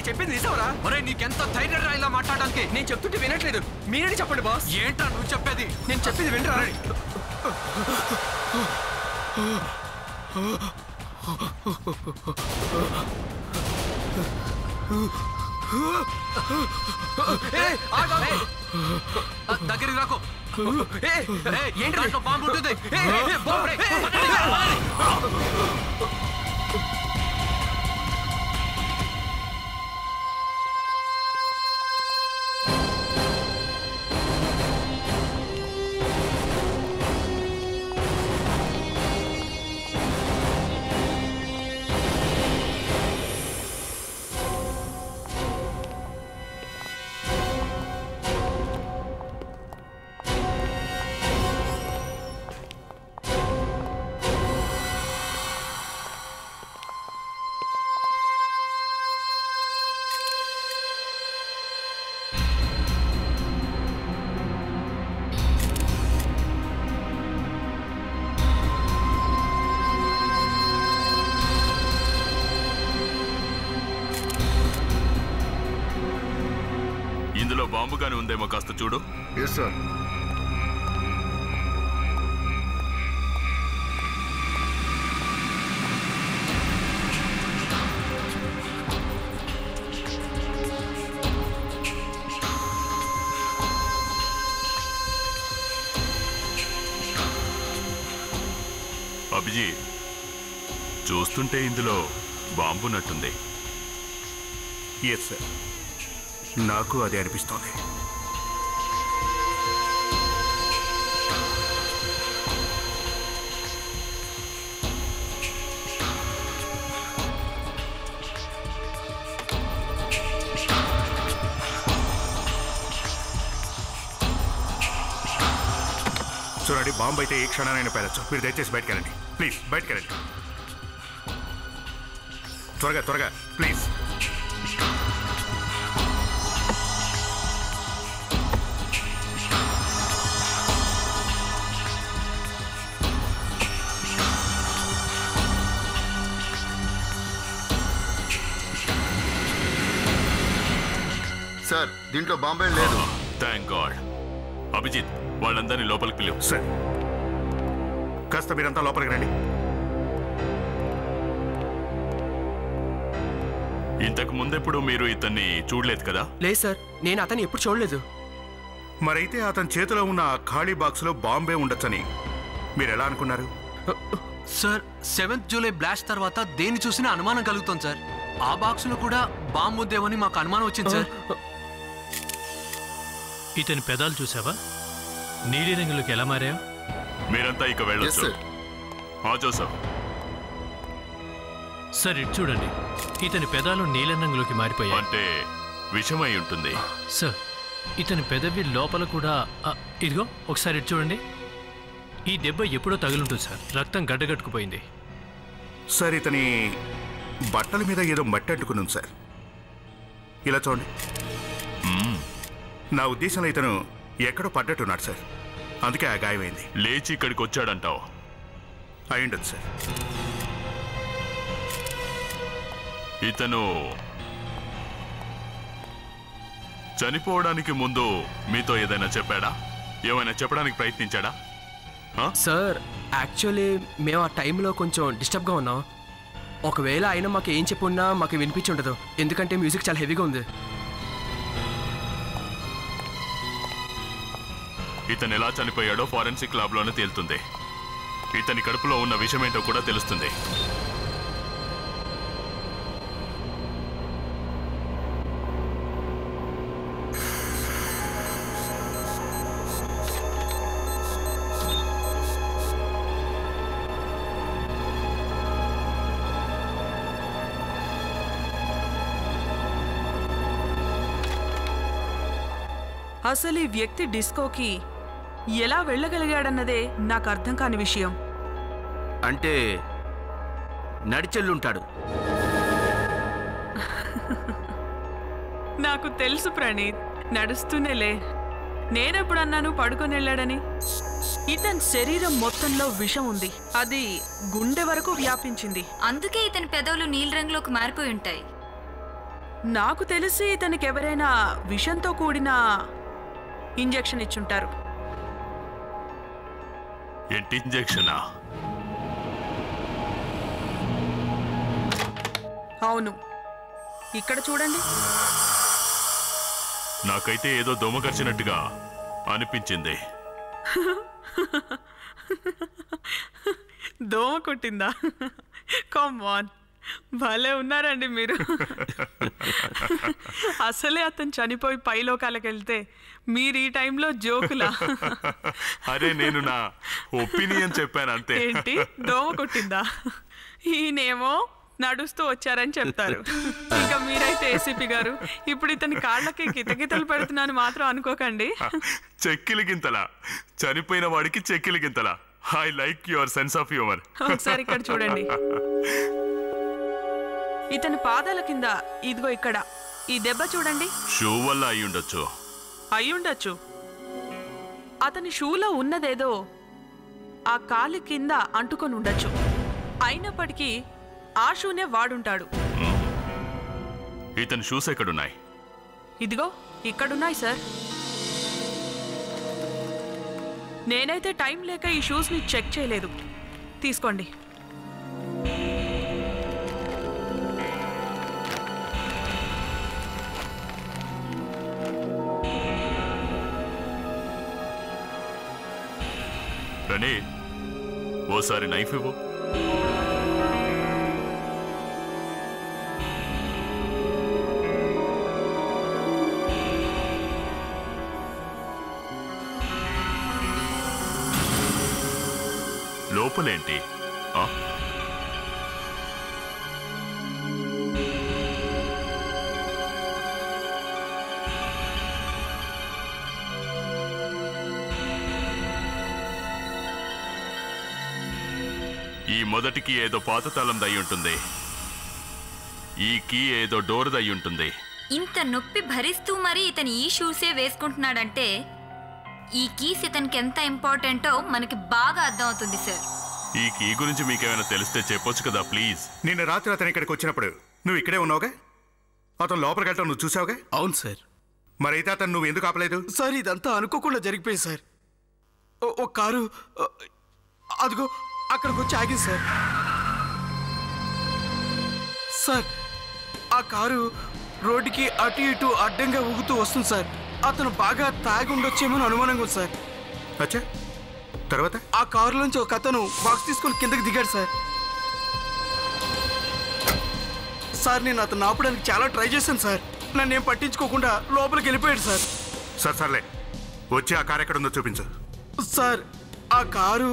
నేను చెప్పింది నిజంరా ఒరే నీకెంత ధైర్యం రా ఇలా మాట్లాడడానికి నేను చెప్తుంటే వినట్లేదు మీరే చెప్పండి బాస్ ఏంట్రా నువ్వు చెప్పేది నేను చెప్పింది వినరా ఏయ్, ఆగు, ఆగు. ఆ, దగ్గరికి రాకు ఏయ్, ఏయ్, ఏంటిది? దాంట్లో బాంబు ఉంటుంది ఏయ్, ఏయ్, ఏయ్, బాంబు రే. పదండి, పదండి. ఇందులో బాంబు గాని ఉందేమో కాస్త చూడు ఎస్ సార్ అభిజీ చూస్తుంటే ఇందులో బాంబున్నట్టుంది ఎస్ సార్ నాకు అదే అనిపిస్తోంది చూడండి బాంబు అయితే ఏ క్షణానైనా పేరచ్చు మీరు దయచేసి బయటకు వెళ్ళండి ప్లీజ్ బయటకు వెళ్ళండి త్వరగా త్వరగా ప్లీజ్ సార్ దీంట్లో బాంబే లేదు థ్యాంక్ గాడ్ అభిజిత్ వాళ్ళందరినీ లోపలికి పిలువు సార్ కాస్త మీరంతా లోపలికి రండి ఇంతకు ముందెప్పుడు మీరు ఇతన్ని చూడలేదు కదా లేదు సార్ నేను అతన్ని ఎప్పుడు చూడలేదు మరైతే అతని చేతిలో ఉన్న ఆ ఖాళీ బాక్స్లో బాంబే ఉండొచ్చని మీరు ఎలా అనుకున్నారు సార్ సెవెంత్ జూలై బ్లాస్ట్ తర్వాత దేన్ని చూసినా అనుమానం కలుగుతుంది సార్ ఆ బాక్స్ లో కూడా బాంబు ఉందేమని మాకు అనుమానం వచ్చింది సార్ ఇతని పెదాలు చూసావా నీలి రంగులోకి ఎలా మారాయో మీరంతా ఇక ఎస్ వెళ్ళొచ్చు సార్ ఆ జోసఫ్ సార్ ఇటు చూడండి ఇతని పెదాలు నీలం రంగులోకి మారిపోయాయి అంటే విషమై ఉంటుంది సార్ ఇతని పెదవి లోపల కూడా ఆ, ఇదిగో ఒకసారి ఇటు చూడండి ఈ దెబ్బ ఎప్పుడో తగులుంటుంది సార్ రక్తం గడ్డగట్టుకుపోయింది సార్ ఇతని బట్టల మీద ఏదో మట్టి అంటుకుని ఉంది సార్ ఇలా చూడండి మ్మ్. నా ఉద్దేశంలో ఇతను ఎక్కడో పడ్డట్టున్నాడు సార్ అందుకే ఆ గాయమైంది లేచి ఇక్కడికి వచ్చాడంటావు అయ్యుండొచ్చు సార్ ఇతను చనిపోవడానికి ముందు మీతో ఏదైనా చెప్పాడా ఏమైనా చెప్పడానికి ప్రయత్నించాడా ఆ? సార్ యాక్చువల్లీ మేము ఆ టైంలో కొంచెం డిస్టర్బ్గా ఉన్నాం ఒకవేళ ఆయన మాకు ఏం చెప్పున్నా మాకు వినిపించి ఉండదు ఎందుకంటే మ్యూజిక్ చాలా హెవీగా ఉంది ఇతను ఎలా చనిపోయాడో ఫారెన్సిక్ ల్యాబ్లోనే తేలుతుంది ఇతని కడుపులో ఉన్న విషమేంటో కూడా తెలుస్తుంది అసలు ఈ వ్యక్తి డిస్కోకి ఎలా వెళ్ళగలిగాడన్నదే నాకు అర్థం కాని విషయం అంటే నడిచెల్లుంటాడు నాకు తెలుసు ప్రణీత్ నడుస్తూనేలే నేనెప్పుడన్నాను పడుకొని వెళ్ళాడని ఇతని శరీరం మొత్తంలో విషం ఉంది అది గుండె వరకు వ్యాపించింది అందుకే ఇతని పెదవులు నీలి రంగులోకి మారిపోయి ఉంటాయి నాకు తెలిసి ఇతనికి ఎవరైనా విషంతో కూడిన ఇంజెక్షన్ ఇచ్చుంటారు ఏంటి ఇంజెక్షనా అవును ఇక్కడ చూడండి నాకైతే ఏదో దోమ కరిచినట్టుగా అనిపించింది దోమ కొట్టిందా కామాన్ భలే ఉన్నారండి మీరు అసలే అతను చనిపోయి పైలోకాలకు వెళ్తే మీరు ఈ టైంలో జోకులా అరే నేను నా ఒపీనియన్ చెప్పాను అంతే ఏంటి దోమ కొట్టిందా ఈయనేమో నడుస్తూ వచ్చారని చెప్తారు ఇంకా మీరైతే ఏసీపీ గారు ఇప్పుడు ఇతని కాళ్ళకి గితగితలు పెడుతున్నాను మాత్రం అనుకోకండి చెక్కిలి గింతలా చనిపోయిన వాడికి చెక్కిలి గింతలా I like your sense of humour ఒకసారి ఇక్కడ చూడండి ఇతని పాదాల కింద ఇదిగో ఇక్కడ ఈ దెబ్బ చూడండి షూ వల్ల అయి ఉండొచ్చు అయి ఉండొచ్చు అతని షూలో ఉన్నదేదో ఆ కాలి కింద అంటుకొని ఉండొచ్చు అయినప్పటికీ ఆ షూనే వాడుంటాడు ఇతని షూస్ ఎక్కడున్నాయి ఇదిగో ఇక్కడున్నాయి సార్ నేనైతే టైం లేక ఈ షూస్ని చెక్ చేయలేదు తీసుకోండి రణే ఓసారి నైఫ్ ఇవ్వు లోపలేంటి ఆ? ఈ మొదటికి ఏదో పాత తాళం దయ్యి ఉంటుంది ఈ కీ ఏదో డోర్ దయ్యి ఉంటుంది ఇంత నొప్పి భరిస్తూ మరి ఇతను ఈ షూసే వేసుకుంటున్నాడంటే ఈ కీస్ ఇతనికి ఎంత ఇంపార్టెంటో మనకి బాగా అర్థమవుతుంది సార్ ఈ కీ గురించి మీకేమైనా తెలిస్తే చెప్పొచ్చు కదా ప్లీజ్ నిన్న రాత్రి అతను ఇక్కడికి వచ్చినప్పుడు నువ్వు ఇక్కడే ఉన్నావుగా అతను లోపలికి వెళ్ళటం నువ్వు చూసావుగా అవును సార్ మరైతే అతను నువ్వు ఎందుకు ఆపలేదు సార్ ఇదంతా అనుకోకుండా జరిగిపోయింది సార్ ఓ- ఓ కారు ఓ, అదిగో అక్కడికి వచ్చి ఆగింది సార్ సార్ ఆ కారు రోడ్డుకి అటు ఇటు అడ్డంగా ఊగుతూ వస్తుంది సార్ అతను బాగా తాగి ఉండొచ్చేమో అని అనుమానంగా ఉంది సార్ అచ్చా తర్వాత ఆ కారులోంచి ఒక అతను బాక్స్ తీసుకొని కిందకి దిగాడు సార్ సార్ నేను అతను ఆపడానికి చాలా ట్రై చేశాను సార్ నన్ను ఏం పట్టించుకోకుండా లోపలికి వెళ్ళిపోయాడు సార్ సరే సర్లే వచ్చి ఆ కారు ఎక్కడ ఉందో చూపించు సార్ ఆ కారు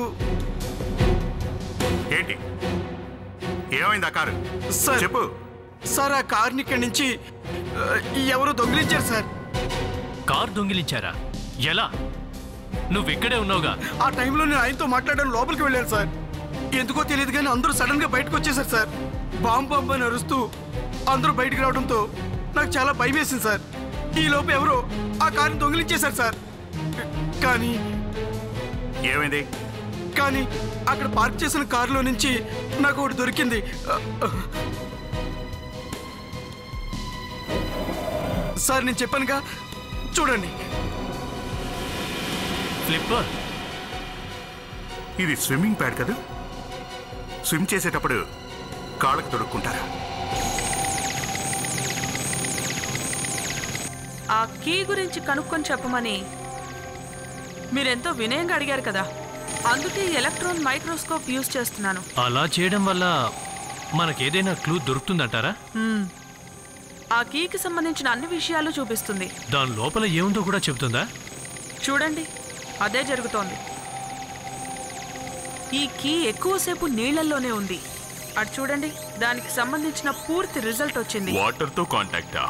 ఏంటి ఏమైంది ఆ కారు సార్ చెప్పు సార్ ఆ కార్ని ఇక్కడి నుంచి ఆ, ఎవరో దొంగిలించారు సార్ కార్ దొంగిలించారా ఎలా నువ్వు ఇక్కడే ఉన్నావుగా ఆ టైంలో నేను ఆయనతో మాట్లాడడానికి లోపలికి వెళ్ళాను సార్ ఎందుకో తెలియదు కానీ అందరూ సడన్ గా బయటకు వచ్చేసారు సార్ బాంబు బాంబు అని అరుస్తూ అందరూ బయటికి రావడంతో నాకు చాలా భయం వేసింది సార్ ఈ లోపు ఎవరో ఆ కార్ని దొంగిలించేశారు సార్ కానీ ఏమైంది కానీ అక్కడ పార్క్ చేసిన కారులో నుంచి నాకు ఒకటి దొరికింది సార్ నేను చెప్పానుగా చూడండి ఫ్లిప్పర్ ఇది స్విమ్మింగ్ ప్యాడ్ కదా స్విమ్ చేసేటప్పుడు కాళ్ళకు దొరుక్కుంటారా ఆ కీ గురించి కనుక్కొని చెప్పమని మీరెంతో వినయంగా అడిగారు కదా అందుకే ఈ ఎలక్ట్రాన్ మైక్రోస్కోప్ యూజ్ చేస్తున్నాను అలా చేయడం వల్ల మనకేదైనా క్లూ దొరుకుతుందంటారా మ్మ్. ఆ కీకి సంబంధించిన అన్ని విషయాలు చూపిస్తుంది దాని లోపల ఏముందో కూడా చెబుతుందా చూడండి అదే జరుగుతోంది ఈ కీ ఎక్కువసేపు నీళ్లలోనే ఉంది అటు చూడండి దానికి సంబంధించిన పూర్తి రిజల్ట్ వచ్చింది వాటర్ తో కాంటాక్టా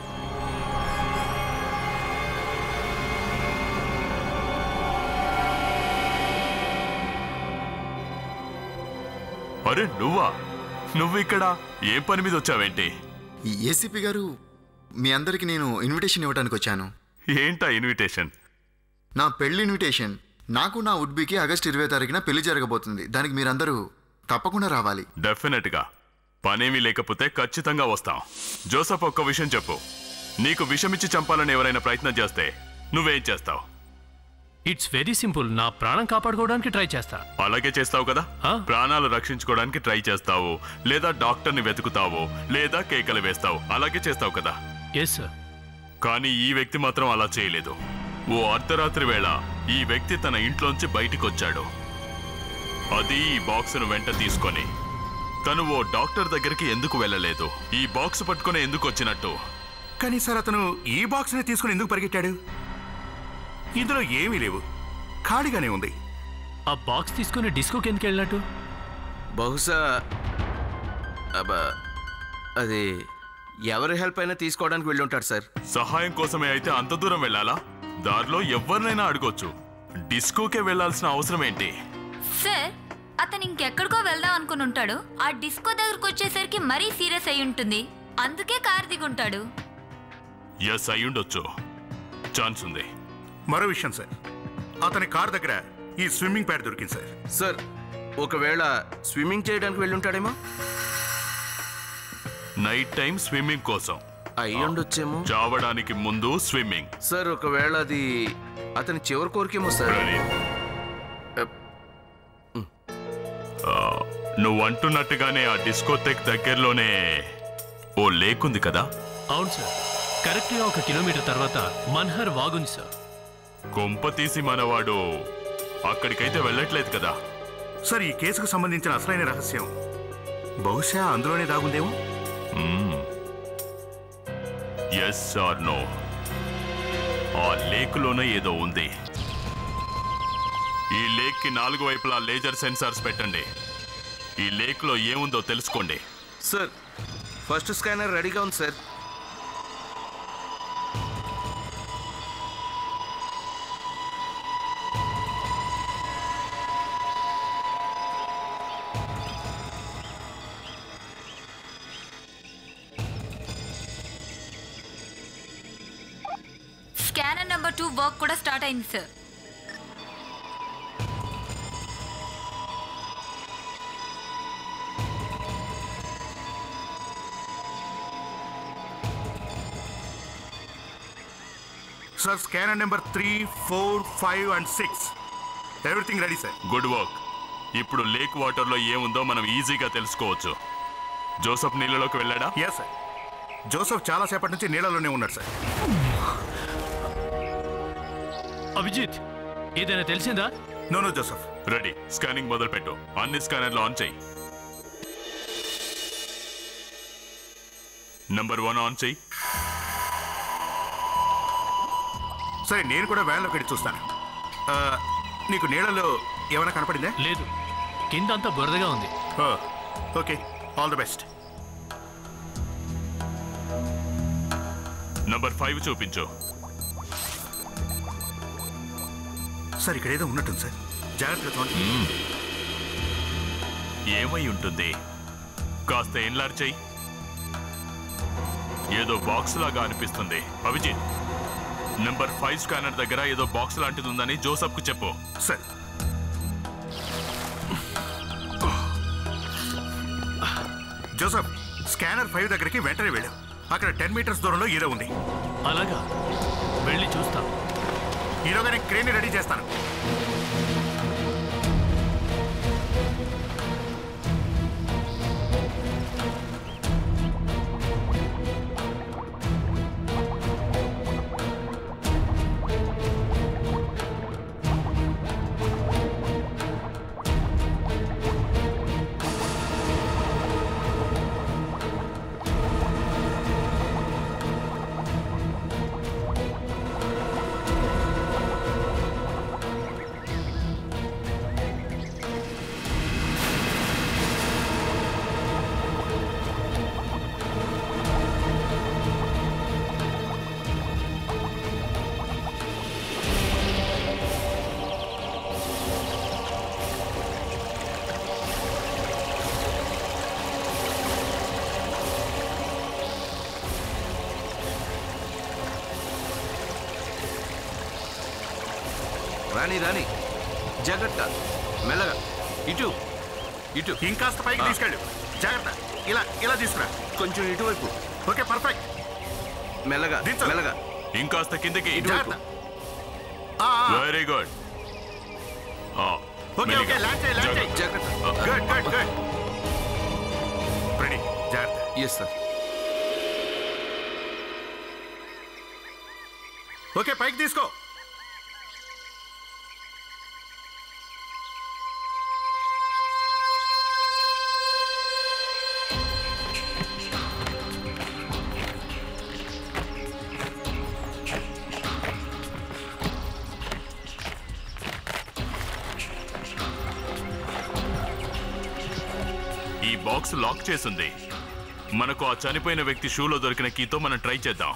అరే నువ్వా నువ్వు ఇక్కడ ఏ పని మీద వచ్చావేంటి ఈ ఏసీపీ గారు మీ అందరికి నేను ఇన్విటేషన్ ఇవ్వడానికి వచ్చాను ఏంటా ఇన్విటేషన్ నా పెళ్లి ఇన్విటేషన్ నాకు నా ఉడ్బీకి ఆగస్ట్ ఇరవై తారీఖున పెళ్లి జరగబోతుంది దానికి మీరందరూ తప్పకుండా రావాలి డెఫినెట్ గా పనేమీ లేకపోతే ఖచ్చితంగా వస్తాం జోసఫ్ ఒక్క విషయం చెప్పు నీకు విషమిచ్చి చంపాలని ఎవరైనా ప్రయత్నం చేస్తే నువ్వేం చేస్తావు ఇట్స్ వెరీ సింపుల్ నా ప్రాణం కాపాడుకోవడానికి ట్రై చేస్తా అలాగే చేస్తావు కదా ఆ? ప్రాణాలు రక్షించుకోవడానికి ట్రై చేస్తావు లేదా డాక్టర్ని వెతుకుతావు లేదా కేకలు వేస్తావు అలాగే చేస్తావు కదా ఎస్ సార్ కానీ ఈ వ్యక్తి మాత్రం అలా చేయలేదు ఓ అర్ధరాత్రి వేళ ఈ వ్యక్తి తన ఇంట్లోంచి బయటికి వచ్చాడు అది ఈ బాక్సును వెంట తీసుకొని తను ఓ డాక్టర్ దగ్గరికి ఎందుకు వెళ్ళలేదు ఈ బాక్స్ పట్టుకొని ఎందుకు వచ్చినట్టు కానీ సార్ అతను ఈ బాక్స్ని తీసుకుని ఎందుకు పరిగెట్టాడు ఇందులో ఏమీ లేవు ఖాళీగానే ఉంది ఆ బాక్స్ తీసుకుని డిస్కోకి ఎందుకు వెళ్ళినట్టు బహుశా అబ్బా అది ఎవరి హెల్ప్ అయినా తీసుకోవడానికి వెళ్ళి ఉంటాడు సార్ సహాయం కోసమే అయితే అంత దూరం వెళ్ళాలా దారిలో ఎవరినైనా అడగొచ్చు డిస్కోకే వెళ్ళాల్సిన అవసరం ఏంటి సార్ అతను ఇంకెక్కడికో వెళ్దాం అనుకుని ఉంటాడు ఆ డిస్కో దగ్గరకు వచ్చేసరికి మరీ సీరియస్ అయి ఉంటుంది అందుకే కార్ దిగుంటాడు ఎస్ అయ్యుండొచ్చు ఛాన్స్ ఉంది మరో విషయం సార్ అతని కార్ దగ్గర ఈ స్విమ్మింగ్ ప్యాడ్ దొరికింది సార్ సార్ ఒకవేళ స్విమ్మింగ్ చేయడానికి వెళ్ళి ఉంటాడేమో నైట్ టైం స్విమ్మింగ్ కోసం అయి ఉండొచ్చేమో చావడానికి ముందు స్విమ్మింగ్ సార్ ఒకవేళ అది అతని చివరి కోరికేమో సార్ ప్రణీత్. ఆ, నువ్వు అంటున్నట్టుగానే ఆ డిస్కోటెక్ దగ్గరలోనే ఓ లేక్ ఉంది కదా అవును సార్ కరెక్ట్గా ఒక కిలోమీటర్ తర్వాత మన్హర్ వాగుంది సార్ కొంప తీసి మనవాడు అక్కడికైతే వెళ్ళట్లేదు కదా సార్ ఈ కేసుకు సంబంధించిన అసలైన రహస్యం బహుశా అందులోనే దాగుందేమో ఎస్ ఆర్ నో ఆ లేకులోనే ఏదో ఉంది ఈ లేక్ కి నాలుగు వైపులా లేజర్ సెన్సార్స్ పెట్టండి ఈ లేక్ లో ఏముందో తెలుసుకోండి సార్ ఫస్ట్ స్కానర్ రెడీగా ఉంది sir scanner number two work కూడా స్టార్ట్ అయింది sir sir scanner number three four five and six everything ready sir good work ఇప్పుడు లేక్ వాటర్ లో ఏముందో మనం ఈజీగా తెలుసుకోవచ్చు జోసఫ్ నీళ్ళలోకి వెళ్ళాడా ఎస్ సార్ జోసఫ్ చాలాసేపటి నుంచి నీళ్ళలోనే ఉన్నాడు సార్ అభిజిత్ ఏదైనా తెలిసిందా no no Joseph ready scanning మొదలు పెట్టు అన్ని స్కానర్లు ఆన్ చేయి నంబర్ వన్ ఆన్ చేయి సరే నేను కూడా వ్యాన్లోకి వెళ్ళి చూస్తాను ఆ, నీకు నీళ్ళలో ఏమైనా కనపడిందా లేదు కింద అంతా బురదగా ఉంది okay all the best number five చూపించు సార్ ఇక్కడ ఏదో ఉన్నట్టుంది సార్ జాగ్రత్తగా చూడండి ఏమై ఉంటుంది కాస్త ఎన్లార్ చెయ్యి ఏదో బాక్స్ లాగా అనిపిస్తుంది అభిజిత్ నెంబర్ ఫైవ్ స్కానర్ దగ్గర ఏదో బాక్స్ లాంటిది ఉందని జోసఫ్ కు చెప్పు సార్ జోసఫ్ స్కానర్ ఫైవ్ దగ్గరికి వెంటనే వెళ్ళాం అక్కడ టెన్ మీటర్స్ దూరంలో ఏదో ఉంది అలాగా వెళ్ళి చూస్తాం ఈలోగా నేను క్రేన్ రెడీ చేస్తాను రాని రాని జాగ్రత్త మెల్లగా ఇటు ఇటు ఇంకాస్త పైకి తీసుకెళ్ళు జాగ్రత్త ఇలా ఇలా తీసుకురా కొంచెం ఇటువైపు ఓకే పర్ఫెక్ట్ మెల్లగా దించు. మెల్లగా ఇంకాస్త కిందకి జాగ్రత్త ఆ, ఆ. Very good okay okay land చేయి ల్యాండ్ చేయి జాగ్రత్త గుడ్ గుడ్ గుడ్ రెడీ జాగ్రత్త ఎస్ సార్ ఓకే పైకి తీసుకో ఈ బాక్స్ లాక్ చేసింది మనకు ఆ చనిపోయిన వ్యక్తి షూలో దొరికిన కీతో మనం ట్రై చేద్దాం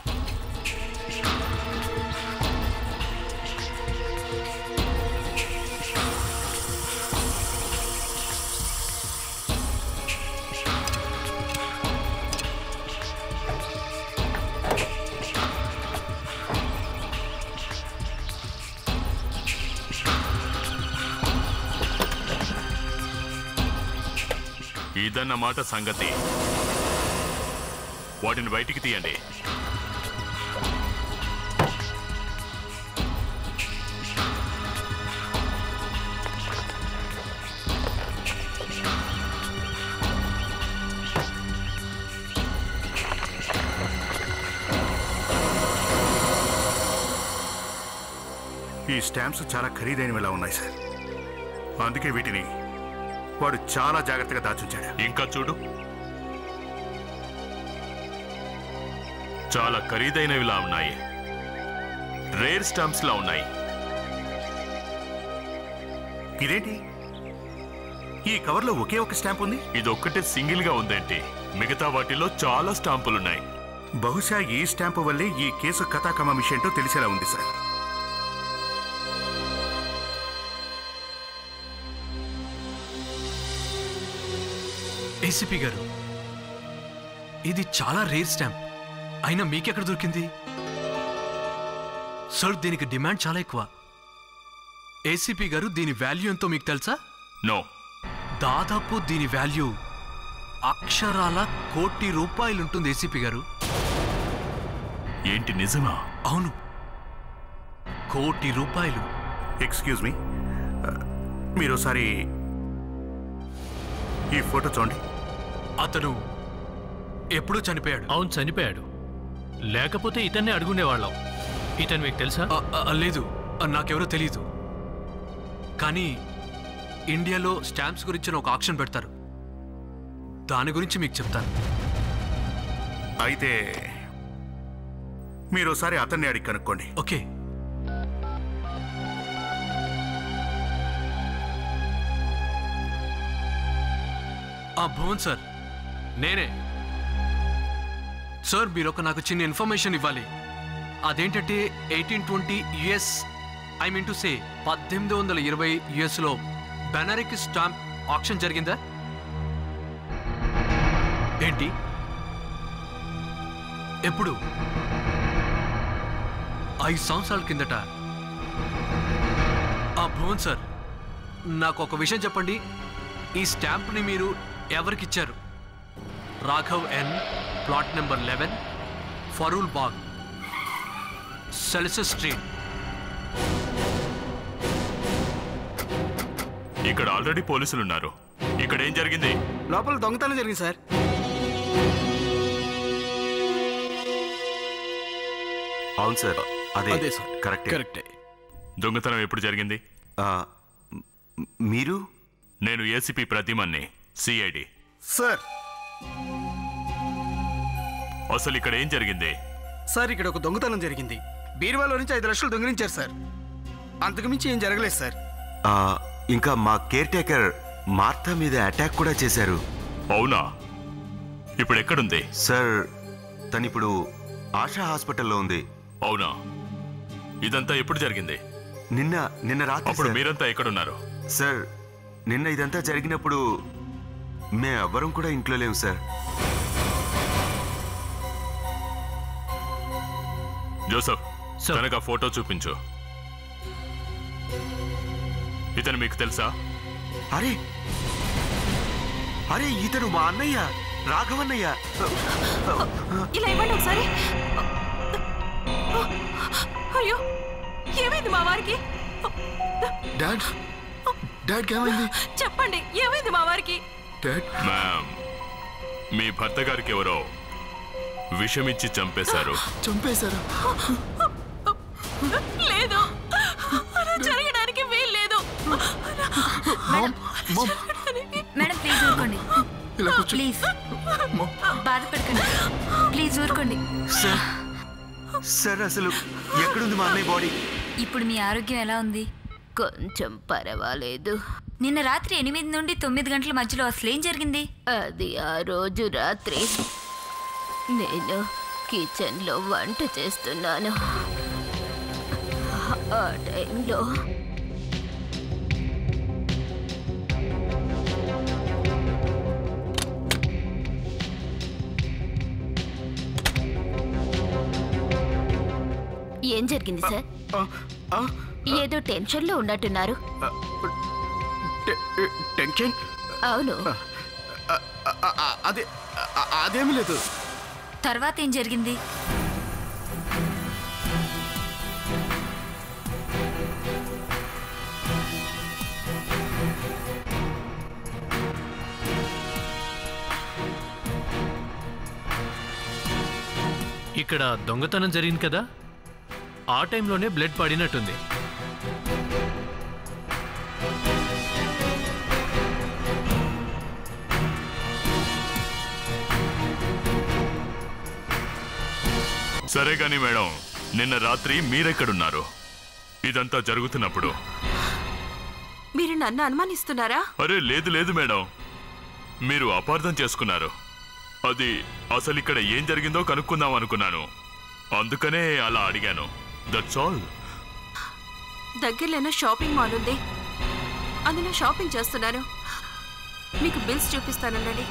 ఇదన్నమాట సంగతి వాటిని బయటికి తీయండి ఈ స్టాంప్స్ చాలా ఖరీదైనవిలా ఉన్నాయి సార్ అందుకే వీటిని వాడు చాలా జాగ్రత్తగా దాచుంచాడు ఇంకా చూడు చాలా ఖరీదైనవిలా ఉన్నాయి రేర్ స్టాంప్స్ లా ఉన్నాయి ఇదేంటి ఈ కవర్లో ఒకే ఒక స్టాంప్ ఉంది ఇది ఒక్కటే సింగిల్ గా ఉందేంటి మిగతా వాటిలో చాలా స్టాంపులున్నాయి బహుశా ఈ స్టాంపు వల్లే ఈ కేసు కథాకమ ఏంటో తెలిసేలా ఉంది సార్ ఏసీపీ గారు ఇది చాలా రేర్ స్టాంప్ అయినా మీకెక్కడ దొరికింది సార్ దీనికి డిమాండ్ చాలా ఎక్కువ ఏసీపీ గారు దీని వాల్యూ ఎంతో మీకు తెలుసా నో దాదాపు దీని వాల్యూ అక్షరాల కోటి రూపాయలు ఉంటుంది ఏసీపీ గారు ఏంటి నిజమా అవును కోటి రూపాయలు ఎక్స్క్యూజ్ మీ మీరు ఒకసారి ఈ ఫోటో చూడండి అతను ఎప్పుడూ చనిపోయాడు అవును చనిపోయాడు లేకపోతే ఇతన్నే అడుగుండేవాళ్ళం ఇతను మీకు తెలుసా ఆ, ఆ, లేదు ఆ, నాకెవరో తెలియదు కానీ ఇండియాలో స్టాంప్స్ గురించిన ఒక ఆప్షన్ పెడతారు దాని గురించి మీకు చెప్తాను అయితే మీరు ఒకసారి అతన్ని అడిగి కనుక్కోండి ఓకే ఆ భువన్ సార్ నేనే సార్ మీరు ఒక నాకు చిన్న ఇన్ఫర్మేషన్ ఇవ్వాలి అదేంటంటే eighteen twenty us I mean to say పద్దెనిమిది వందల ఇరవై యుఎస్లో బెనరిక్ స్టాంప్ ఆప్షన్ జరిగిందా ఏంటి ఎప్పుడు ఐదు సంవత్సరాల కిందట ఆ భువన్ సార్ నాకు ఒక విషయం చెప్పండి ఈ స్టాంప్ని మీరు ఎవరికిచ్చారు Raghav N plot number eleven ఫరూల్ బాగ్ సెల్సస్ స్ట్రీట్ ఇక్కడ ఆల్రెడీ పోలీసులు ఉన్నారు ఇక్కడ ఏం జరిగింది లోపల దొంగతనం జరిగింది సార్ అవును సార్ అదే అదే సార్ కరెక్ట్ కరెక్టే దొంగతనం ఎప్పుడు జరిగింది మీరు నేను ఏసీపీ ప్రతిమన్ని సిఐడి సార్ అసలు ఇక్కడ ఏం జరిగింది సార్ ఇక్కడ ఒక దొంగతనం జరిగింది బీరువాలో నుంచి ఐదు లక్షలు దొంగిలించారు సార్ అంతకుమించి ఏం జరగలేదు సార్ ఆ, ఇంకా మా కేర్ టేకర్ మార్తా మీద అటాక్ కూడా చేశారు అవునా ఇప్పుడు ఎక్కడుంది సార్ తను ఇప్పుడు ఆశా హాస్పిటల్లో ఉంది అవునా ఇదంతా ఎప్పుడు జరిగింది నిన్న నిన్న రాత్రి అప్పుడు సార్. మీరంతా ఎక్కడున్నారు సార్ నిన్న ఇదంతా జరిగినప్పుడు మేమెవ్వరం కూడా ఇంట్లో లేము సార్ జోసఫ్ తనకు ఆ ఫోటో చూపించు ఇతను మీకు తెలుసా అరే అరే ఇతను మా అన్నయ్య రాఘవన్నయ్య ఇలా ఇవ్వండి ఒకసారి అయ్యో ఏమైంది మా వారికి డాడ్ డాడ్ ఏమైంది చెప్పండి ఏమైంది మా వారికి డాడ్ మ్యామ్ మీ భర్త గారికి ఎవరో విషమిచ్చి చంపేశారు చంపేశారా లేదు అలా జరగడానికి వీల్లేదు మేడం ప్లీజ్ ఊరుకోండి ప్లీజ్ బాధపడకండి ప్లీజ్ ఊరుకోండి సార్ సార్ అసలు ఎక్కడుంది మా అన్నయ్య బాడీ ఇప్పుడు మీ ఆరోగ్యం ఎలా ఉంది కొంచెం పర్వాలేదు నిన్న రాత్రి ఎనిమిది నుండి తొమ్మిది గంటల మధ్యలో అసలు ఏం జరిగింది అది ఆ రోజు రాత్రి నేను కిచెన్లో వంట చేస్తున్నాను ఆ టైంలో ఏం జరిగింది సార్ ఏదో టెన్షన్లో ఉన్నట్టున్నారు టెన్షన్ అవును అదే అ- అదేమీ లేదు తర్వాత ఏం జరిగింది ఇక్కడ దొంగతనం జరిగింది కదా ఆ టైంలోనే బ్లడ్ పడినట్టుంది సరే గాని మేడం నిన్న రాత్రి మీరెక్కడున్నారు ఇదంతా జరుగుతున్నప్పుడు మీరు నన్ను అనుమానిస్తున్నారా అరే లేదు లేదు మేడం మీరు అపార్థం చేసుకున్నారు అది అసలు ఇక్కడ ఏం జరిగిందో కనుక్కుందాం అనుకున్నాను అందుకనే అలా అడిగాను దట్స్ ఆల్ దగ్గరలోనే షాపింగ్ మాల్ ఉంది అందులో షాపింగ్ చేస్తున్నాను మీకు బిల్స్ చూపిస్తానండి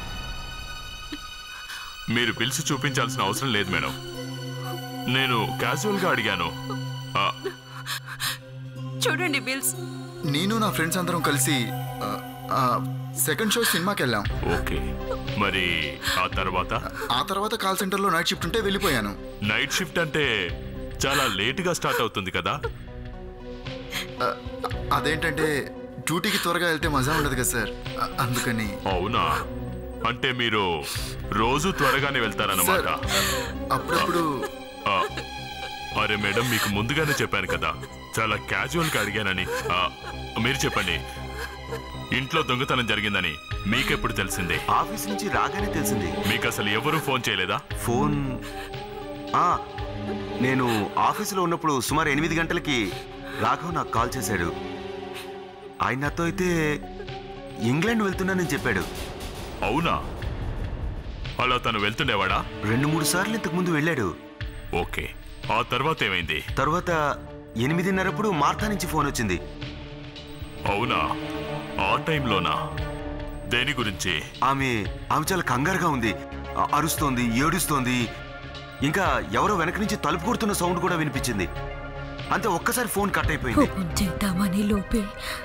మీరు పిలిచి చూపించాల్సిన అవసరం లేదు మేడం నేను క్యాజువల్గా అడిగాను ఆ, చూడండి బిల్స్ నేను నా ఫ్రెండ్స్ అందరం కలిసి సెకండ్ షో సినిమాకి వెళ్ళాం ఓకే మరి ఆ తర్వాత ఆ తర్వాత కాల్ సెంటర్లో నైట్ షిఫ్ట్ ఉంటే వెళ్ళిపోయాను నైట్ షిఫ్ట్ అంటే చాలా లేటుగా స్టార్ట్ అవుతుంది కదా ఆ, అదేంటంటే డ్యూటీకి త్వరగా వెళ్తే మజా ఉండదు కదా సార్ ఆ, అందుకని అవునా అంటే మీరు రోజు త్వరగానే వెళ్తారన్నమాట అప్పుడప్పుడు ఆ, అరే మేడం మీకు ముందుగానే చెప్పాను కదా చాలా క్యాజువల్గా అడిగానని ఆ, మీరు చెప్పండి ఇంట్లో దొంగతనం జరిగిందని మీకెప్పుడు తెలిసింది ఆఫీస్ నుంచి రాగానే తెలిసింది మీకు అసలు ఎవరు ఫోన్ చేయలేదా ఫోన్ ఆ, నేను ఆఫీసులో ఉన్నప్పుడు సుమారు ఎనిమిది గంటలకి రాఘవ్ నాకు కాల్ చేశాడు ఆయన నాతో అయితే ఇంగ్లాండ్ వెళ్తున్నానని చెప్పాడు అవునా అలా తను వెళ్తుండేవాడా రెండు మూడు సార్లు ఇంతకు ముందు వెళ్ళాడు ఓకే ఆ తర్వాత ఏమైంది తర్వాత ఎనిమిదిన్నరప్పుడు మార్తా నుంచి ఫోన్ వచ్చింది అవునా ఆ టైంలోనా దేని గురించి ఆమె ఆమె చాలా కంగారుగా ఉంది అ- అరుస్తోంది ఏడుస్తోంది ఇంకా ఎవరో వెనక నుంచి తలుపు కొడుతున్న సౌండ్ కూడా వినిపించింది అంతే ఒక్కసారి ఫోన్ కట్ అయిపోయింది ఫోన్ చేద్దామని లోపే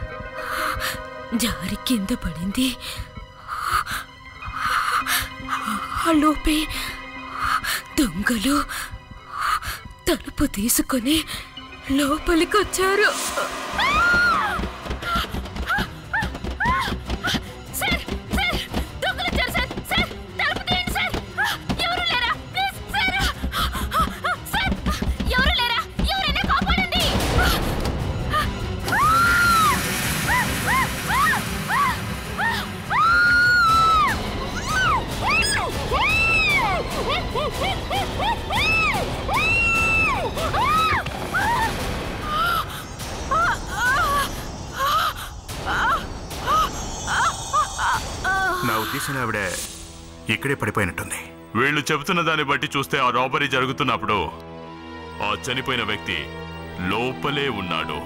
జారి కింద పడింది ఆ లోపే దొంగలు తలుపు తీసుకొని లోపలికి వచ్చారు సార్ సార్ దొంగలు వచ్చారు సార్ సార్ తలుపు తీయండి సార్ ఎవరు లేరా ప్లీజ్ సార్ సార్ ఎవరు లేరా ఎవరైనా కాపాడండి నా ఉద్దేశం ఆవిడ ఇక్కడే పడిపోయినట్టుంది వీళ్ళు చెబుతున్న దాన్ని బట్టి చూస్తే ఆ రాబరీ జరుగుతున్నప్పుడు ఆ చనిపోయిన వ్యక్తి లోపలే ఉన్నాడు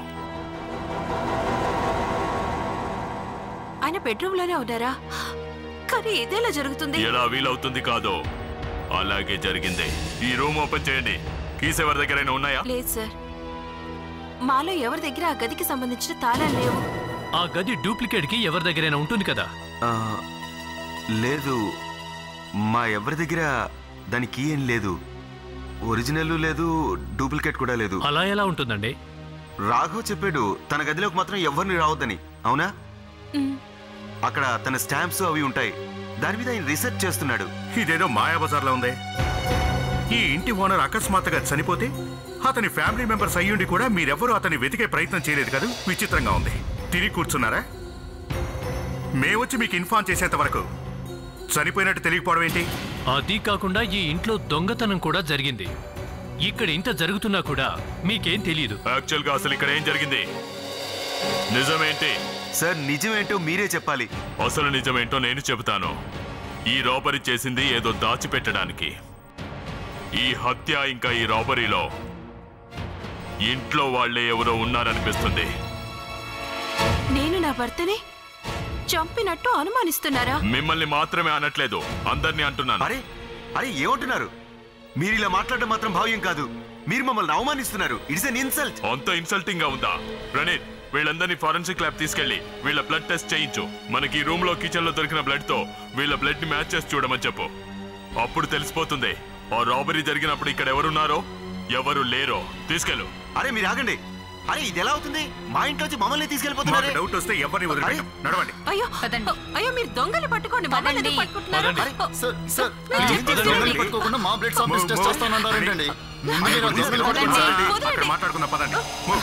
ఆయన బెడ్రూమ్ లోనే ఉన్నారా కానీ ఇదేలా జరుగుతుంది ఎలా వీలవుతుంది కాదో అలాగే జరిగింది ఈ రూమ్ ఓపెన్ చేయండి కీస్ ఎవరి దగ్గరైనా ఉన్నాయా లేదు సార్ మాలో ఎవరి దగ్గర ఆ గదికి సంబంధించిన తాళాలు లేవు ఆ గది డూప్లికేట్కి ఎవరి దగ్గరైనా ఉంటుంది కదా ఆ, లేదు మా ఎవరి దగ్గర దాని కీ ఏం లేదు ఒరిజినల్ లేదు డూప్లికేట్ కూడా లేదు అలా ఎలా ఉంటుందండి రాఘవ్ చెప్పాడు తన గదిలోకి మాత్రం ఎవరిని రావద్దని అవునా అక్కడ తన స్టాంప్స్ అవి ఉంటాయి దాని మీద ఆయన రీసెర్చ్ చేస్తున్నాడు ఇదేదో మాయాబజార్లో ఉంది ఈ ఇంటి ఓనర్ అకస్మాత్తుగా చనిపోతే అతని ఫ్యామిలీ మెంబర్స్ అయ్యుండి కూడా మీరెవ్వరూ అతన్ని వెతికే ప్రయత్నం చేయలేదు కదా విచిత్రంగా ఉంది తిరిగి కూర్చున్నారా మేమొచ్చి మీకు ఇన్ఫార్మ్ చేసేంత వరకు చనిపోయినట్టు తెలియకపోవడం ఏంటి అది కాకుండా ఈ ఇంట్లో దొంగతనం కూడా జరిగింది ఇక్కడ ఇంత జరుగుతున్నా కూడా మీకేం తెలియదు యాక్చువల్ గా అసలు ఇక్కడ ఏం జరిగింది నిజమేంటి సార్ నిజమేంటో మీరే చెప్పాలి అసలు నిజమేంటో నేను చెబుతాను ఈ రాబరీ చేసింది ఏదో దాచిపెట్టడానికి ఈ హత్య ఇంకా ఈ రాబరీలో ఇంట్లో వాళ్ళే ఎవరో ఉన్నారనిపిస్తుంది నేను నా భర్తని చంపినట్టు అనుమానిస్తున్నారా మిమ్మల్ని మాత్రమే అనట్లేదు అందరినీ అంటున్నాను అరే అరే ఏమంటున్నారు మీరు ఇలా మాట్లాడడం మాత్రం భావ్యం కాదు మీరు మమ్మల్ని అవమానిస్తున్నారు ఇట్స్ అన్ ఇన్సల్ట్ అంత ఇన్సల్టింగ్ గా ఉందా ప్రణీత్ వీళ్ళందరినీ ఫారెన్సిక్ ల్యాబ్ తీసుకెళ్లి వీళ్ళ బ్లడ్ టెస్ట్ చేయించు మనకి ఈ రూమ్ లో కిచెన్ లో దొరికిన బ్లడ్ తో వీళ్ళ బ్లడ్ ని మ్యాచ్ చేసి చూడమని చెప్పు అప్పుడు తెలిసిపోతుంది ఆ రాబరీ జరిగినప్పుడు ఇక్కడ ఎవరున్నారో ఎవరు లేరో తీసుకెళ్ళు అరే మీరు ఆగండి అరే ఇది ఎలా అవుతుంది మా ఇంట్లోంచి మమ్మల్ని తీసుకెళ్ళిపోతున్నారే మాకు డౌట్ వస్తే ఎవరిని వదిలిపెట్టం నడవండి అయ్యో అయ్యో మీరు దొంగలు పట్టుకోండి మమ్మల్ని ఎందుకు పట్టుకుంటున్నారు పదండి. సార్ సార్ మీరు ఏంటి చెప్పేది దొంగల్ని వినండి. పట్టుకోకుండా మా బ్లడ్ సాంపిల్స్ టెస్ట్ చేస్తానంటారు ఏంటండి మీరు దొంగలు పదండి. పట్టుకుంటారు అక్కడ మాట్లాడుకుందాం పదండి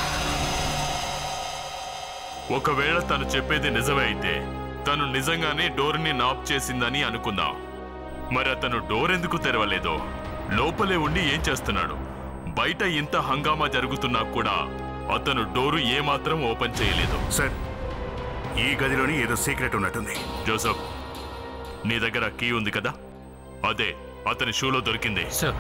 ఒకవేళ తను చెప్పేది నిజమే అయితే తను నిజంగానే డోర్ని నాప్ చేసిందని అనుకుందాం మరి అతను డోర్ ఎందుకు తెరవలేదు లోపలే ఉండి ఏం చేస్తున్నాడు బయట ఇంత హంగామా జరుగుతున్నా కూడా అతను డోరు ఏమాత్రం ఓపెన్ చేయలేదు సార్ ఈ గదిలోని ఏదో సీక్రెట్ ఉన్నట్టుంది జోసఫ్ నీ దగ్గర కీ ఉంది కదా అదే అతని షూలో దొరికింది సార్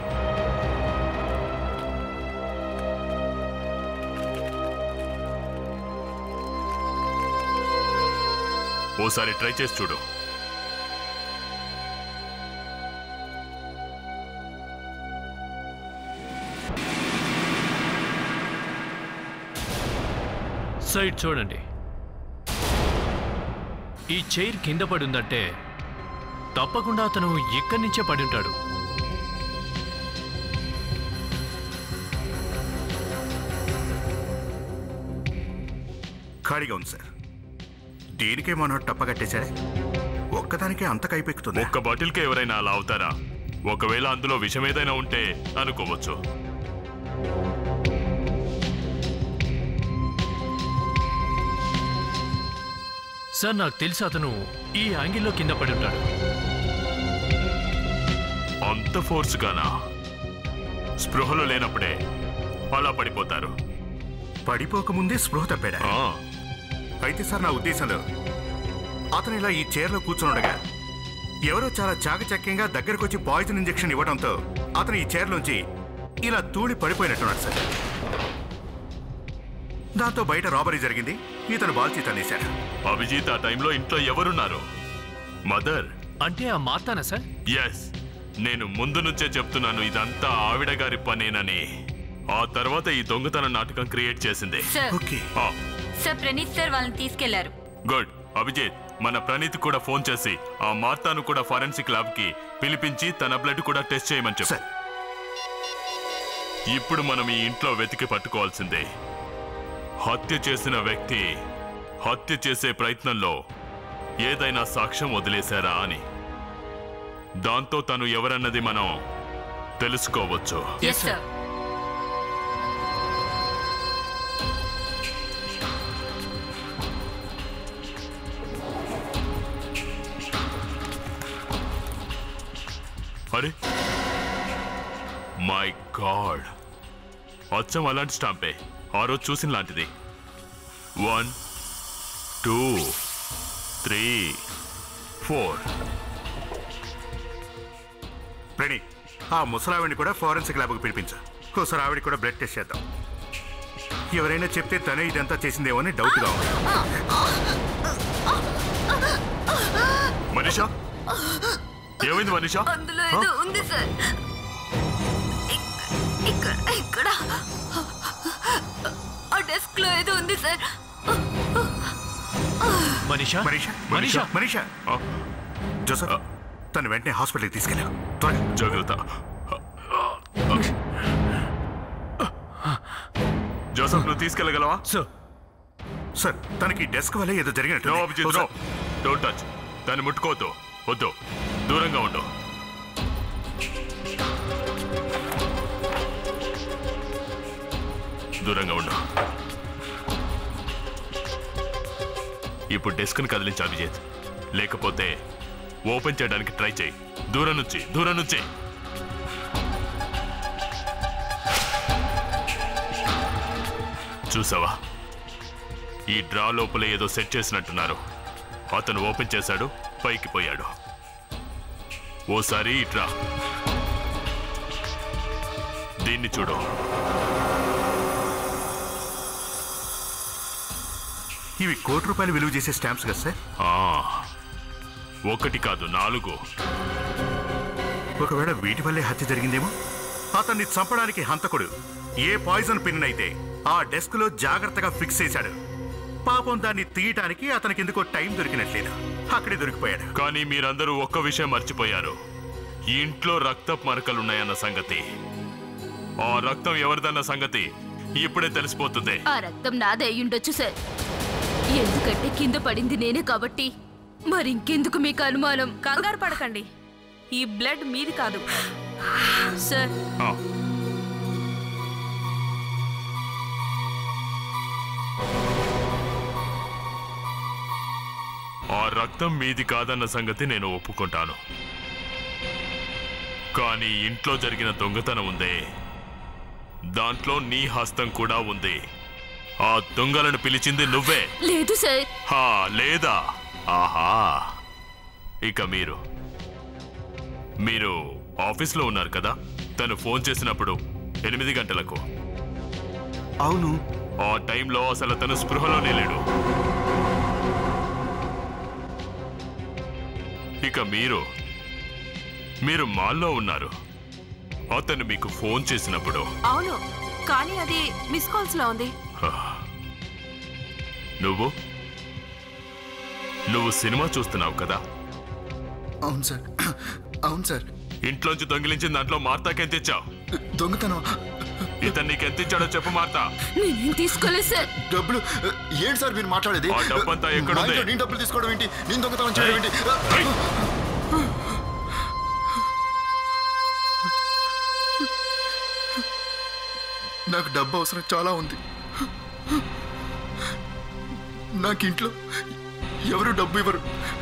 ఓసారి ట్రై చేసి చూడు సైడ్ చూడండి ఈ చైర్ కింద పడి ఉందంటే తప్పకుండా అతను ఇక్కడి నుంచే పడి ఉంటాడు ఖాళీగా ఉంది సార్ దీనికే మనం టప్పగట్టేశాడే ఒక్కదానికే అంత కైపెక్కుతుంది ఒక్క బాటిల్కి ఎవరైనా అలా అవుతారా ఒకవేళ అందులో విషం ఏదైనా ఉంటే అనుకోవచ్చు సార్ నాకు తెలిసి అతను ఈ యాంగిల్లో కింద పడి ఉంటాడు అంత ఫోర్స్ గానా స్పృహలో లేనప్పుడే అలా పడిపోతారు పడిపోకముందే స్పృహ తప్పాడా ఆ, అయితే సార్ నా ఉద్దేశంలో అతను ఇలా ఈ చైర్లో కూర్చునుండగా ఎవరో చాలా చాకచక్యంగా దగ్గరకు వచ్చి పాయిజన్ ఇంజెక్షన్ ఇవ్వడంతో అతను ఈ చైర్లోంచి ఇలా తూళి పడిపోయినట్టున్నాడు సార్ దాంతో బయట రాబరీ జరిగింది ఇతను బాల్చి తనేశాడు అభిజిత్ ఆ టైంలో ఇంట్లో ఎవరున్నారు మదర్ అంటే ఆ మాతానా సార్ ఎస్ నేను ముందు నుంచే చెప్తున్నాను ఇదంతా ఆవిడ గారి పనేనని ఆ తర్వాత ఈ దొంగతన నాటకం క్రియేట్ చేసింది సార్ ఆ, సార్ ప్రణీత్ సార్ వాళ్ళని తీసుకెళ్లారు గుడ్ అభిజిత్ మన ప్రణీత్ కూడా ఫోన్ చేసి ఆ మార్తాను కూడా ఫారెన్సిక్ ల్యాబ్ కి పిలిపించి తన బ్లడ్ కూడా టెస్ట్ చేయమని చెప్పు ఇప్పుడు మనం ఈ ఇంట్లో వెతికి పట్టుకోవాల్సిందే హత్య చేసిన వ్యక్తి హత్య చేసే ప్రయత్నంలో ఏదైనా సాక్ష్యం వదిలేశారా అని దాంతో తను ఎవరన్నది మనం తెలుసుకోవచ్చు ఎస్ సార్ అరే మై గాడ్ అచ్చం అలాంటి స్టాంపే ఆ రోజు చూసిన లాంటిది వన్ టూ త్రీ ఫోర్ ప్రణి ఆ ముసలావిడిని కూడా ఫారెన్సిక్ ల్యాబ్కి పిలిపించు ఒకసారి ఆవిడ కూడా బ్లడ్ టెస్ట్ చేద్దాం ఎవరైనా చెప్తే తనే ఇదంతా చేసిందేమో అని డౌట్గా ఉంది మనీషా ఏమైంది మనీషా అందులో ఏదో ఉంది సార్ ఇక్- ఇక్కడ ఇక్కడ ఆ డెస్క్ లో ఏదో ఉంది సార్ మనీషా మనీషా మనీషా మనీషా జోసఫ్ తను వెంటనే హాస్పిటల్కి తీసుకెళ్ళాం త్వరగా జాగ్రత్త జోసఫ్ నువ్వు తీసుకెళ్ళగలవా సార్ సార్ తనకి డెస్క్ వల్ల ఏదో జరిగినట్టు no Abhijit no don't touch దాన్ని ముట్టుకోవద్దు వద్దు దూరంగా ఉండు దూరంగా ఉండు ఇప్పుడు డెస్క్ని కదిలించు అభిజిత్ లేకపోతే ఓపెన్ చేయడానికి ట్రై చేయి దూరం నుంచి దూరం నుంచి చూసావా ఈ డ్రా లోపల ఏదో సెట్ చేసినట్టున్నారు అతను ఓపెన్ చేశాడు పైకి పోయాడు ఓసారి ఈ డ్రా దీన్ని చూడు ఇవి కోటి రూపాయలు విలువ చేసే స్టాంప్స్ కదా సార్ ఆ, ఒకటి కాదు నాలుగు ఒకవేళ వీటి వల్లే హత్య జరిగిందేమో అతన్ని చంపడానికి హంతకుడు ఏ పాయిజన్ పిన్ అయితే ఆ డెస్క్ లో జాగ్రత్తగా ఫిక్స్ చేశాడు పాపం దాన్ని తీయటానికి అతనికి ఎందుకో టైం దొరికినట్లేదు అక్కడే దొరికిపోయాడు కానీ మీరందరూ ఒక్క విషయం మర్చిపోయారు ఈ ఇంట్లో రక్తపు మరకలున్నాయన్న సంగతి ఆ రక్తం ఎవరిదన్న సంగతి ఇప్పుడే తెలిసిపోతుంది ఆ రక్తం నాదే అయ్యుండొచ్చు సార్ ఎందుకంటే కింద పడింది నేనే కాబట్టి మరింకెందుకు మీకు అనుమానం కంగారు పడకండి ఈ బ్లడ్ మీది కాదు సార్ ఆ, ఆ రక్తం మీది కాదన్న సంగతి నేను ఒప్పుకుంటాను కానీ ఇంట్లో జరిగిన దొంగతనం ఉందే దాంట్లో నీ హస్తం కూడా ఉంది ఆ దొంగలను పిలిచింది నువ్వే లేదు సార్ హా లేదా ఆహా ఇక మీరు మీరు ఆఫీస్లో ఉన్నారు కదా తను ఫోన్ చేసినప్పుడు ఎనిమిది గంటలకు అవును ఆ టైంలో అసలు తను స్పృహలోనే లేడు ఇక మీరు మీరు మాల్లో ఉన్నారు అతను మీకు ఫోన్ చేసినప్పుడు అవును కానీ అది మిస్ కాల్స్ లో ఉంది హా. నువ్వు నువ్వు సినిమా చూస్తున్నావు కదా అవును సార్ అవును సార్ ఇంట్లోంచి దొంగిలించిన దాంట్లో మార్తాకెంత ఇచ్చావు దొంగతనం ఇతను నీకు ఎంత ఇచ్చాడో చెప్పు మార్తా నేనేం తీసుకోలేదు సార్ డబ్బులు ఏంటి సార్ మీరు మాట్లాడేది ఆ డబ్బంతా ఎక్కడుంది? మా ఇంట్లో నేను డబ్బులు తీసుకోవడం ఏంటి నేను దొంగతనం చేయడం ఏంటి నాకు డబ్బు అవసరం చాలా ఉంది నాకు ఇంట్లో ఎవరు డబ్బు ఇవ్వరు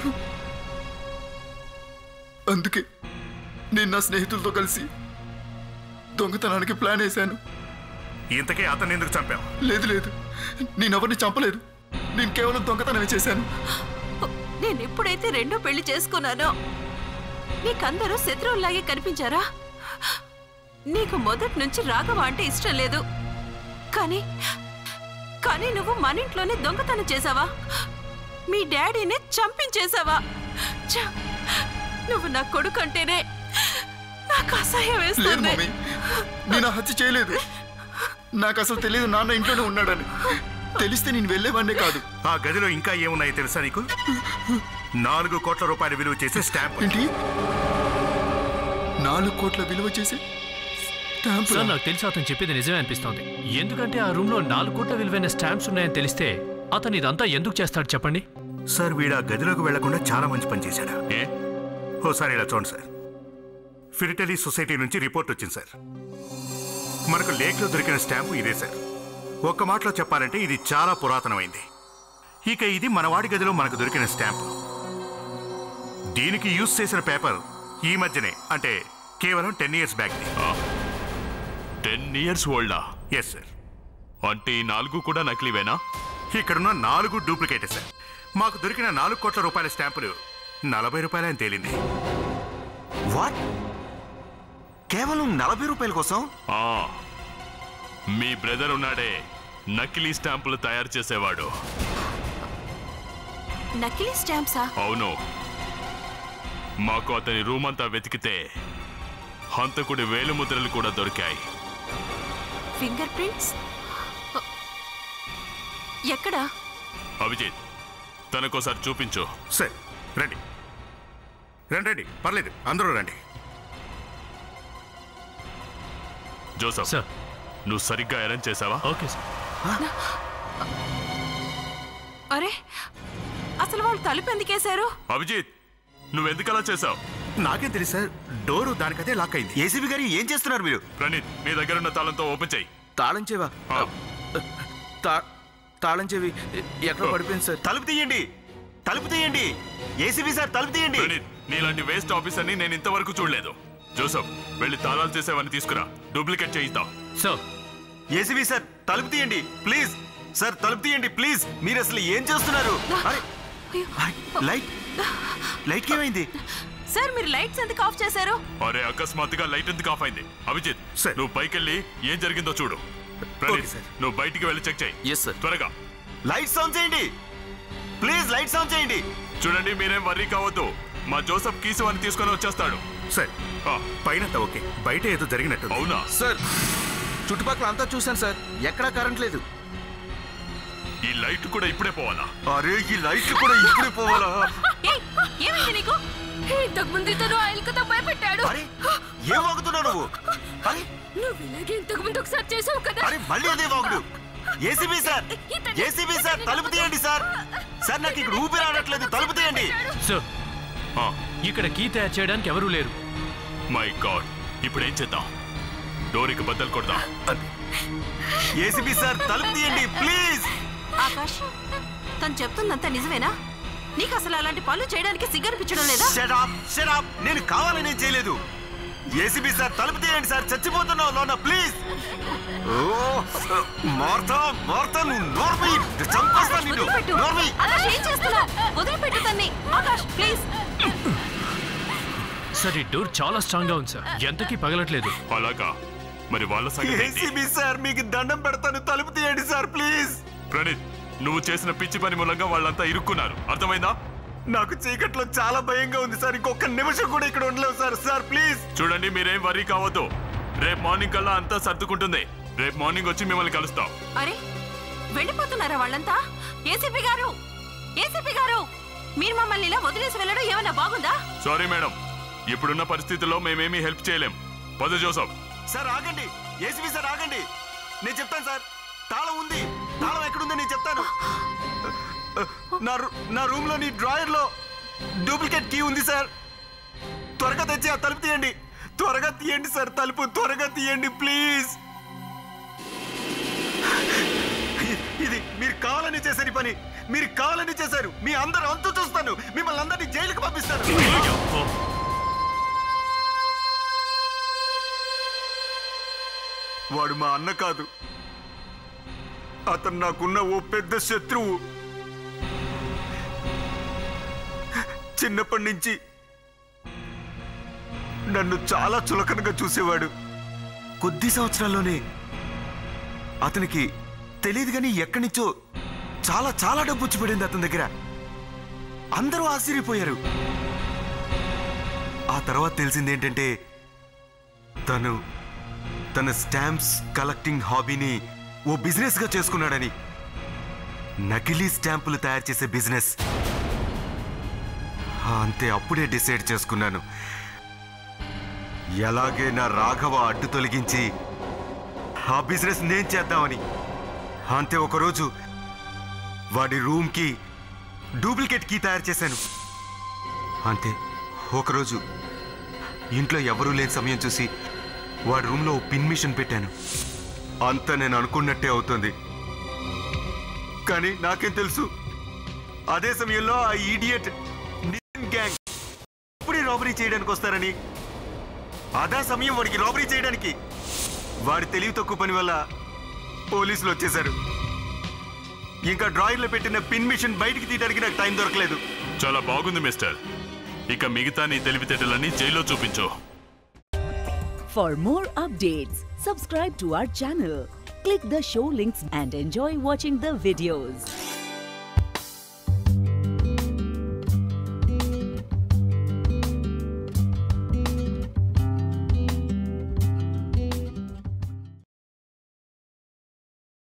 అందుకే నేను నా స్నేహితులతో కలిసి దొంగతనానికి ప్లాన్ వేశాను ఇంతకీ అతన్ని ఎందుకు చంపావు లేదు లేదు నేను ఎవరిని చంపలేదు నేను కేవలం దొంగతనమే చేశాను నేను ఎప్పుడైతే రెండో పెళ్లి చేసుకున్నానో నీకందరూ శత్రువుల్లాగే కనిపించారా నీకు మొదటి నుంచి రాఘవ అంటే ఇష్టం లేదు కానీ కానీ నువ్వు మన ఇంట్లోనే దొంగతనం చేసావా మీ డాడీని చంపించేశావా ఛ! నువ్వు నా కొడుకు అంటేనే నాకు అసహ్యం లేదు వేస్తుంది మమ్మీ నేను ఆ హత్య చేయలేదు నాకు అసలు తెలియదు నాన్న ఇంట్లోనే ఉన్నాడని తెలిస్తే నేను వెళ్ళేవాడినే కాదు ఆ గదిలో ఇంకా ఏమున్నాయో తెలుసా నీకు నాలుగు కోట్ల రూపాయల విలువ చేసే స్టాంప్ ఏంటి నాలుగు కోట్ల విలువ చేసి స్టాంప్ సార్ నాకు తెలిసి అతను చెప్పేది నిజమే అనిపిస్తోంది ఎందుకంటే ఆ రూమ్ లో నాలుగు కోట్ల విలువైన స్టాంప్స్ ఉన్నాయని తెలిస్తే అతను ఇదంతా ఎందుకు చేస్తాడు చెప్పండి సార్ వీడు ఆ గదిలోకి వెళ్లకుండా చాలా మంచి పని చేశాడు ఏ ఓసారి ఇలా చూడండి సార్ ఫిరిటలీ సొసైటీ నుంచి రిపోర్ట్ వచ్చింది సార్ మనకు లేక్లో దొరికిన స్టాంపు ఇదే సార్ ఒక్క మాటలో చెప్పాలంటే ఇది చాలా పురాతనమైంది ఇక ఇది మనవాడి గదిలో మనకు దొరికిన స్టాంపు దీనికి యూజ్ చేసిన పేపర్ ఈ మధ్యనే అంటే కేవలం ten years back ten years ఓల్డా ఎస్ సార్ అంటే ఈ నాలుగు కూడా నకిలీవేనా ఇక్కడున్న నాలుగు డూప్లికేటే సార్ మాకు దొరికిన నాలుగు కోట్ల రూపాయల స్టాంపులు నలభై రూపాయలని తేలింది వాట్ కేవలం నలభై రూపాయల కోసం ఆ, మీ బ్రదర్ ఉన్నాడే నకిలీ స్టాంపులు తయారు చేసేవాడు నకిలీ స్టాంప్సా అవును మాకు అతని రూమ్ అంతా వెతికితే హంతకుడి వేలుముద్రలు కూడా దొరికాయి ఫింగర్ ప్రింట్స్ ఎక్కడా అభిజిత్ తనకోసారి చూపించు సార్ రండి రండి రండి పర్లేదు అందరూ రండి జోసఫ్ నువ్వు సరిగ్గా అరేంజ్ చేసావా ఓకే సార్ అరే అసలు వాళ్ళు తలుపు ఎందుకేశారు అభిజిత్ నువ్వెందుకు అలా చేసావు నాకేం తెలుసు సార్ డోరు దానికదే లాక్ అయింది ఏసీబీ గారు ఏం చేస్తున్నారు మీరు ప్రణీత్ నీ దగ్గర ఉన్న తాళంతో ఓపెన్ చేయి తాళం చెవా తా- తాళం చెవి ఎక్కడ పడిపోయింది సార్ తలుపు తీయండి తలుపు తీయండి ఏసీబీ సార్ తలుపు తీయండి ప్రణీత్ నీలాంటి వేస్ట్ ఆఫీసర్ని నేను ఇంతవరకు చూడలేదు జోసఫ్ వెళ్ళి తాళాలు చేసేవని తీసుకురా డూప్లికేట్ చేయిద్దాం సార్ ఏసీబీ సార్ తలుపు తీయండి ప్లీజ్ సార్ తలుపు తీయండి ప్లీజ్ మీరు అసలు ఏం చేస్తున్నారు అరే లైట్ లైట్ ఏమైంది సార్ మీరు లైట్స్ ఎందుకు ఆఫ్ చేశారు అరే అకస్మాత్తుగా లైట్ ఎందుకు ఆఫ్ అయింది అభిజిత్ నువ్వు పైకెళ్ళి ఏం జరిగిందో చూడు ప్రణీత్ నువ్వు బయటికి వెళ్ళి చెక్ చేయి ఎస్ సార్ త్వరగా లైట్స్ ఆన్ చేయండి ప్లీజ్ లైట్స్ ఆన్ చేయండి చూడండి మీరేం వర్రీ కావద్దు మా జోసఫ్ కీసు అని తీసుకొని వచ్చేస్తాడు సార్ పైన ఓకే బయట ఏదో జరిగినట్టు అవునా సార్ చుట్టుపక్కల అంతా చూశాను సార్ ఎక్కడా కరెంట్ లేదు ఈ లైట్ కూడా ఇప్పుడే పోవాలా అరే ఈ లైట్ కూడా ఇప్పుడే పోవాలా ఏయ్, ఏమైంది నీకు ఇంతకు ముందు ఇతను ఆయిల్కతో భయపెట్టాడు ఏం వాగుతున్నావు నువ్వు అరే నువ్వు ఇలాగే ఇంతకు ముందు ఒకసారి చేసావు కదా అరే మళ్ళీ అదే వాగుడు ఏసీబీ సార్ ఏసీబీ సార్ తలుపు తీయండి సార్ సార్ నాకు ఇక్కడ ఊపిరి ఆడట్లేదు తలుపు తీయండి సార్ ఇక్కడ కీ తయారు చేయడానికి ఎవరూ లేరు మై గాడ్ ఇప్పుడు ఏం చేద్దాం డోరికి బద్దలు కొడదాం ఏసీబీ సార్ తలుపు తీయండి ప్లీజ్ ఆకాష్ తను చెప్తుందంతా నిజమేనా నీకు అసలు అలాంటి పనులు చేయడానికి సిగ్గనిపించడం లేదా షడప్ షడప్ నేను కావాలని ఏం చేయలేదు ఏసీబీ సార్ తలుపు తీయండి సార్ చచ్చిపోతున్నావు లోన ప్లీజ్ ఓ మార్తా మార్తా నువ్వు నోర్మి చంపేస్తా నిన్ను వదిలిపెట్టు నోర్మి ఆకాష్ ఏం చేస్తున్నావు వదిలిపెట్టు తన్ని ఆకాష్ ప్లీజ్ సార్ ఈ డోర్ చాలా స్ట్రాంగ్ గా ఉంది సార్ ఎంతకీ పగలట్లేదు అలాగా మరి వాళ్ళ సంగతి ఏంటి? ఏసీబీ సార్ మీకు దండం పెడతాను తలుపు తీయండి సార్ ప్లీజ్ ప్రణీత్ నువ్వు చేసిన పిచ్చి పని మూలంగా వాళ్ళంతా ఇరుక్కున్నారు అర్థమైందా నాకు చీకట్లో చాలా భయంగా ఉంది సార్ ఇంకొక నిమిషం కూడా ఇక్కడ ఉండలేవు సార్ సార్ ప్లీజ్ చూడండి మీరేం వర్రీ కావద్దు రేపు మార్నింగ్ కల్లా అంతా సర్దుకుంటుంది రేపు మార్నింగ్ వచ్చి మిమ్మల్ని కలుస్తాం అరే వెళ్ళిపోతున్నారా వాళ్ళంతా ఏసీపీ గారు ఏసీపీ గారు మీరు మమ్మల్ని ఇలా వదిలేసి వెళ్ళడం ఏమైనా బాగుందా సారీ మేడం ఇప్పుడున్న పరిస్థితుల్లో మేమేమీ హెల్ప్ చేయలేం పద జోసఫ్ సార్ ఆగండి ఏసీబీ సార్ ఆగండి నేను చెప్తాను సార్ తాళం ఉంది తాళం ఎక్కడుందో నేను చెప్తాను నా రూ- నా రూమ్ లో నీ డ్రాయర్ లో డూప్లికేట్ కీ ఉంది సార్ త్వరగా తెచ్చి ఆ తలుపు తీయండి త్వరగా తీయండి సార్ తలుపు త్వరగా తీయండి ప్లీజ్ ఇది మీరు కావాలని చేశారు ఈ పని మీరు కావాలని చేశారు మీ అందరూ అంతు చూస్తాను మిమ్మల్ని అందరినీ జైలుకి పంపిస్తాను వాడు మా అన్న కాదు అతను నాకున్న ఓ పెద్ద శత్రువు చిన్నప్పటి నుంచి నన్ను చాలా చులకనగా చూసేవాడు కొద్ది సంవత్సరాల్లోనే అతనికి తెలియదు కానీ ఎక్కడి నుంచో చాలా చాలా డబ్బు వచ్చి పడింది అతని దగ్గర అందరూ ఆశ్చర్యపోయారు ఆ తర్వాత తెలిసింది ఏంటంటే తను తన స్టాంప్స్ కలెక్టింగ్ హాబీని ఓ బిజినెస్ గా చేసుకున్నాడని నకిలీ స్టాంపులు తయారు చేసే బిజినెస్ అంతే అప్పుడే డిసైడ్ చేసుకున్నాను ఎలాగే నా రాఘవ అడ్డు తొలగించి ఆ బిజినెస్ నేను చేద్దామని అంతే ఒకరోజు వాడి రూమ్కి డూప్లికేట్ కీ తయారు చేశాను అంతే ఒకరోజు ఇంట్లో ఎవరూ లేని సమయం చూసి వాడి రూమ్లో ఓ పిన్ మిషన్ పెట్టాను అంతా నేను అనుకున్నట్టే అవుతుంది కానీ నాకేం తెలుసు అదే సమయంలో ఆ ఈడియట్ గ్యాంగ్ ఇప్పుడే రాబరీ చేయడానికి వస్తారని అదే సమయం వాడికి రాబరీ చేయడానికి వాడి తెలివి తక్కువ పని వల్ల పోలీసులు వచ్చేశారు ఇంకా డ్రాయింగ్లో పెట్టిన పిన్ మిషన్ బయటికి తీయడానికి నాకు టైం దొరకలేదు చాలా బాగుంది మిస్టర్ ఇక మిగతా నీ తెలివితేటలన్నీ జైల్లో చూపించు For more updates, subscribe to our channel, click the show links and enjoy watching the videos.